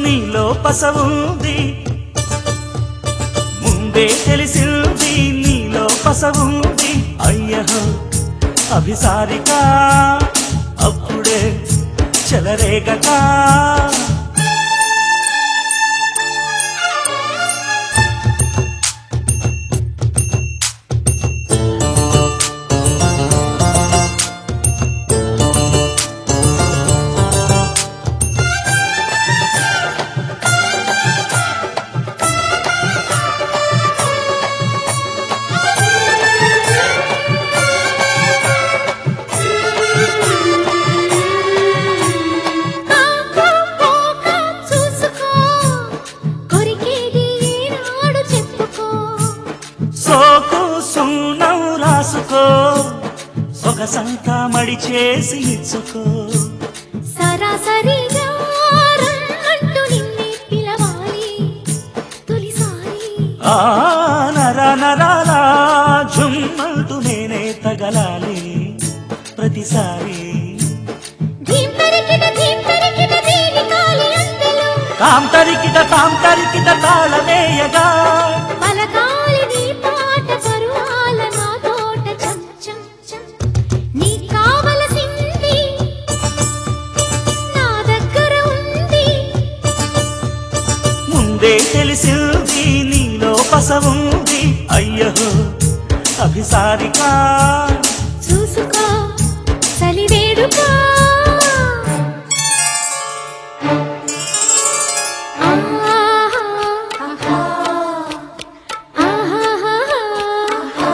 నీలో పసవుంది ముందే తెలిసింది నీలో పసవుంది అయ్యహో అభిసారిక అప్పుడే చెలరేగక కాక పోక చూసుకో కొరికేది ఏనాడు చెప్పుకో సోకు సున్నం రాసుకో సొగసంతా మడి చేసి ఇచ్చుకో సరాసరిగా రమ్మంటూ నిన్నే పిలవాలి తొలిసారి ఆ నర నరాల జుమ్మంటూ నేనే తగలాలి ప్రతిసారి ధీం తరికిట ధీం తరికిట దీని కాలి అందలో తాం తరికిట తాం తరికిట తాళమేయగా పలకాలి నీ పాట పరువాల నా తోట చం చం చం నీ కావలసింది నా దగ్గర ఉంది ముందే తెలిసింది నీలో పసవుంది అయ్యో అభిసారిక చూసుకో చలివేడుక ఆహా ఆహా ఆహా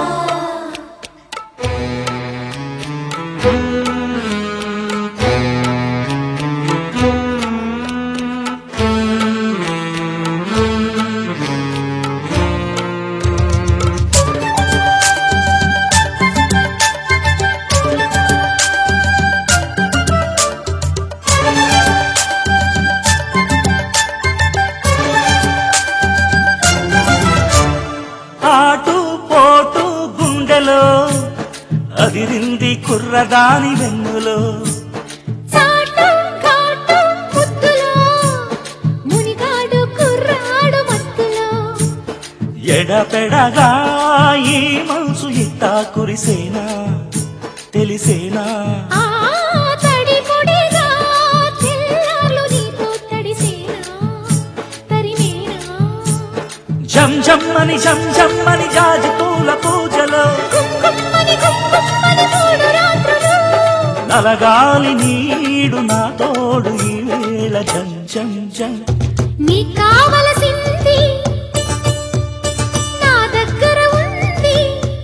ఆటు పోటు గుండెలో అదిరింది కుర్రదాని వెన్నులో చాటు ఘాటు ముద్దులో మునిగాడు కుర్రాడు మత్తులో ఎడపెడగా ఈ మనసు ఇట్టా కురిసేనా తెలిసేనా ఆ తడి పొడిగా తెల్లార్లు నీతో తడిసేనా తరిమేనా జం జమ్మని జం జమ్మని జాజి పూల పూజలో కుంకుమ్మని కుంకుమ్మని మూడు రాత్రులు నలగాలి నీడు నా తోడు ఈ వేళ జం జం జం నీ కావలసింది నా దగ్గర ఉంది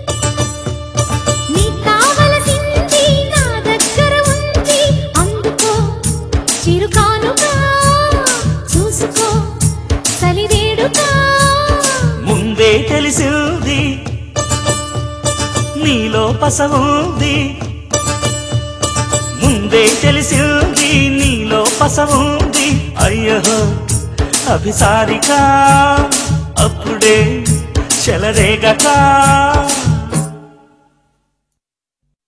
నీ కావలసింది నా దగ్గర ఉంది అందుకో చిరుకానుగా చూసుకో చలివేడుగా ముందే తెలిసింది నీలో పసవుంది ముందే తెలిసింది నీలో పసవుంది అయ్యో అభిసారిక అప్పుడే చెలరేగక